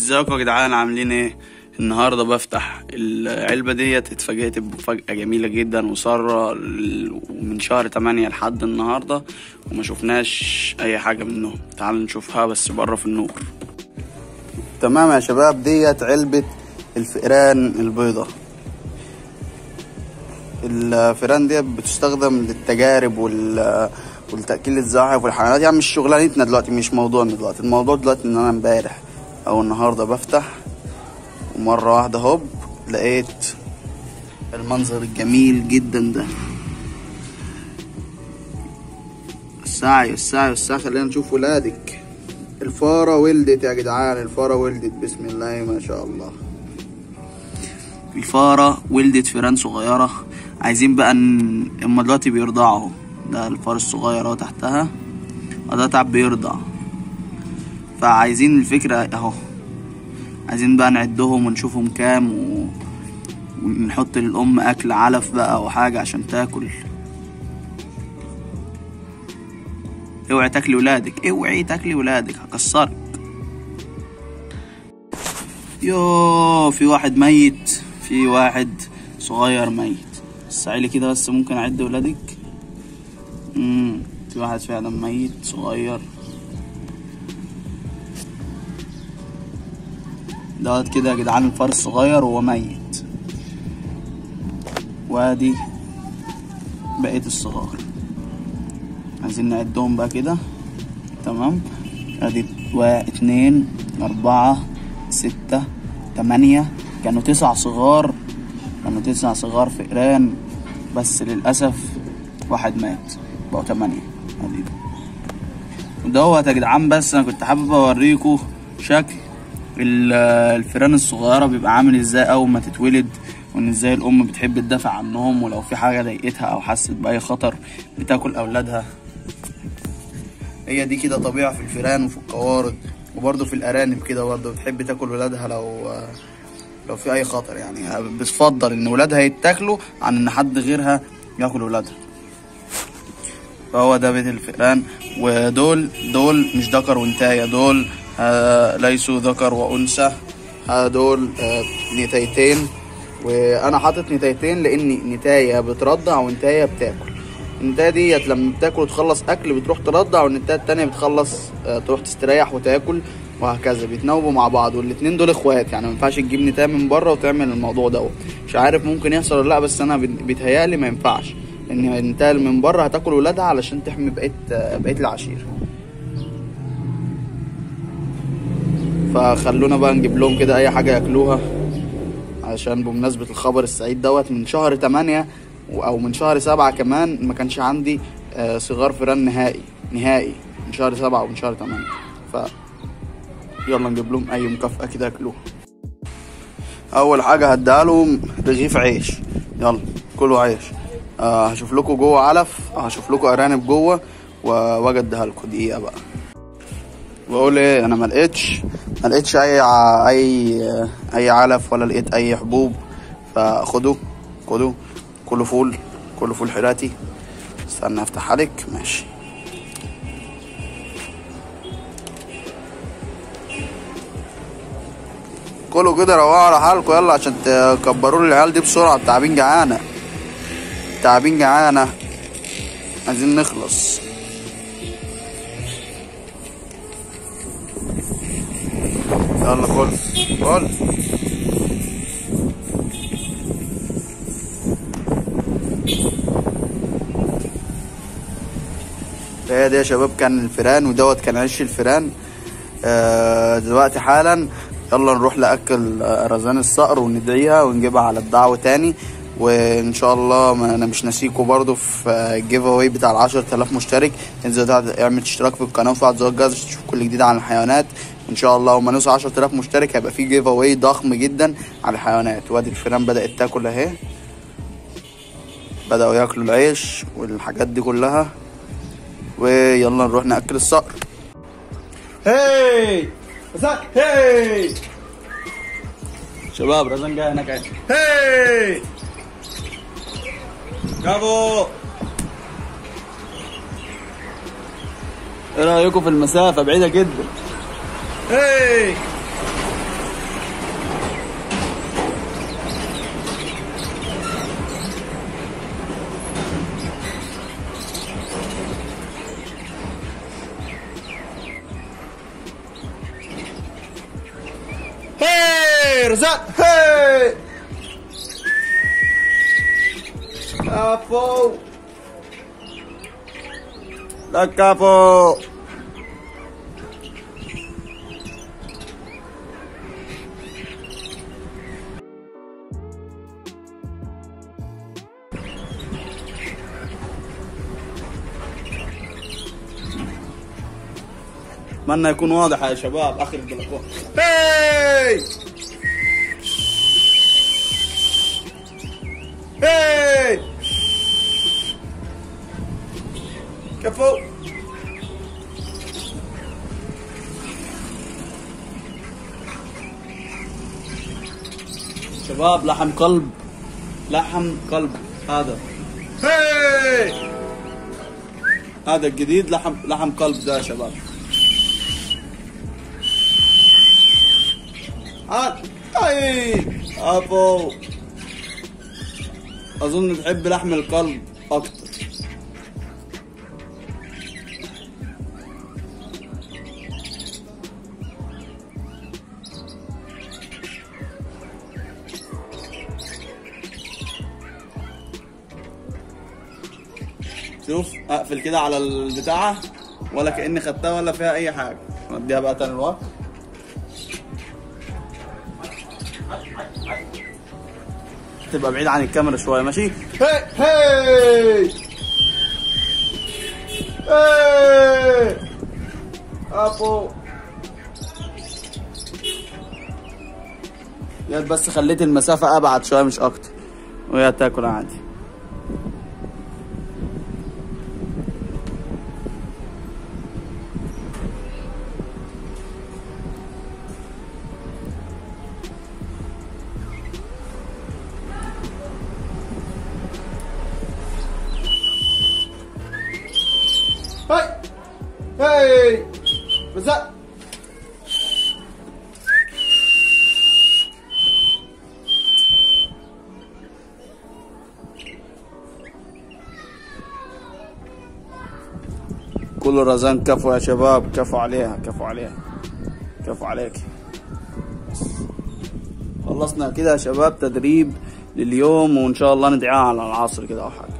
ازيكم يا جدعان عاملين ايه النهارده بفتح العلبة ديت اتفاجئت بمفاجأة جميلة جدا وسارة ال- من شهر تمانية لحد النهاردة وما شفناش أي حاجة منهم تعالوا نشوفها بس بره في النور تمام يا شباب ديت علبة الفئران البيضة الفئران ديت بتستخدم للتجارب وال والتأكيل الزاحف والحيوانات يعني مش شغلانتنا دلوقتي مش موضوعنا دلوقتي الموضوع دلوقتي ان انا امبارح او النهارده بفتح ومرة واحدة هوب لقيت المنظر الجميل جدا ده السعي السعي السعي خلينا نشوف ولادك الفارة ولدت يا جدعان الفارة ولدت بسم الله ما شاء الله الفارة ولدت فيران صغيرة عايزين بقى ان هما دلوقتي بيرضعوا اهو. ده الفار الصغير اهو تحتها وده تعب بيرضع فعايزين الفكرة اهو عايزين بقى نعدهم ونشوفهم كام و... ونحط للأم أكل علف بقى أو حاجة عشان تاكل اوعي تاكلي ولادك اوعي تاكلي ولادك هكسرك يو في واحد ميت في واحد صغير ميت سعيلي كده بس ممكن اعد ولادك امم في واحد فعلا ميت صغير دوت كده يا جدعان الفار الصغير وهو ميت وادي بقية الصغار عايزين نعدهم بقى كده تمام ادي واحد اتنين اربعة ستة تمانية كانوا تسع صغار كانوا تسع صغار فئران بس للأسف واحد مات بقوا تمانية ادي دوت يا جدعان بس انا كنت حابب اوريكم شكل ال- الفئران الصغيرة بيبقى عامل ازاي اول ما تتولد وان ازاي الام بتحب تدافع عنهم ولو في حاجة ضايقتها او حست باي خطر بتاكل اولادها هي دي كده طبيعة في الفئران وفي القوارض وبرضه في الارانب كده برضه بتحب تاكل ولادها لو لو في اي خطر يعني بتفضل ان ولادها يتاكلوا عن ان حد غيرها ياكل ولادها فهو ده بيت الفئران ودول دول مش ذكر وانتاية دول آه ليسوا ذكر وانثى آه دول آه نتايتين وانا حاطط نتايتين لان نتاية بترضع وانتاية بتاكل النتاية ديت لما بتاكل وتخلص اكل بتروح ترضع والنتاية التانية بتخلص آه تروح تستريح وتاكل وهكذا بيتناوبوا مع بعض والاتنين دول اخوات يعني ما ينفعش تجيب نتاية من بره وتعمل الموضوع ده مش عارف ممكن يحصل ولا لا بس انا بت- بيتهيألي ما ينفعش ان النتاية اللي من بره هتاكل ولادها علشان تحمي بقية آه، بقية العشيرة فخلونا بقى نجيب لهم كده اي حاجة ياكلوها عشان بمناسبة الخبر السعيد دوت من شهر تمانية و- او من شهر سبعة كمان ما كانش عندي آه، صغار فيران نهائي نهائي من شهر سبعة ومن شهر تمانية ف يلا نجيب لهم اي مكافأة كده ياكلوها اول حاجة هديها لهم رغيف عيش يلا كلوا عيش آه هشوف لكم جوه علف هشوف لكم ارانب جوه و- واجي اديها لكم دقيقة بقى بقول ايه انا ما لقيتش ما لقيتش اي ع... اي اي علف ولا لقيت اي حبوب فخدوا خدوا كله فول كله فول حراتي استنى افتح عليك ماشي كلوا كده روقوا على حالكم يلا عشان تكبروا لي العيال دي بسرعه التعابين جعانه التعابين جعانه عايزين نخلص يلا كل كل هي دي يا شباب كان الفيران ودوت كان عيش الفيران آه دلوقتي حالا يلا نروح ناكل آه، رزان الصقر وندعيها ونجيبها على الدعوة تاني وان شاء الله ما انا مش ناسيكوا برضو في الجيف اواي بتاع ال 10000 مشترك انزل ده- اعمل اشتراك في القناه وفعل زر الجرس عشان تشوف كل جديد عن الحيوانات وان شاء الله وما نوصل 10000 مشترك هيبقى في جيف اواي ضخم جدا على الحيوانات وادي الفيران بدات تاكل اهي بداوا ياكلوا العيش والحاجات دي كلها ويلا نروح ناكل الصقر هاي رزان هاي شباب رزان جاي هناك اهي هاي برافو ايه رايكم في المسافه بعيده جدا هاي رزاق هي كفو لا كفو اتمنى يكون واضح يا شباب اخر البلكونه هي هي كفو شباب لحم قلب لحم قلب هذا هي هذا الجديد لحم لحم قلب ده يا شباب هات اي ابو اظن تحب لحم القلب اكتر شوف اقفل كده على البتاعه ولا كاني خدتها ولا فيها اي حاجه نديها بقى تاني الوقت تبقى بعيد عن الكاميرا شويه ماشي هي هي هي ابو يا بس خليت المسافه ابعد شويه مش اكتر وهي تاكل عادي هاي هاي رزاق كل رزان كفو يا شباب كفو عليها كفو عليها كفو عليك خلصنا كده يا شباب تدريب لليوم وان شاء الله ندعيها على العصر كده او حاجه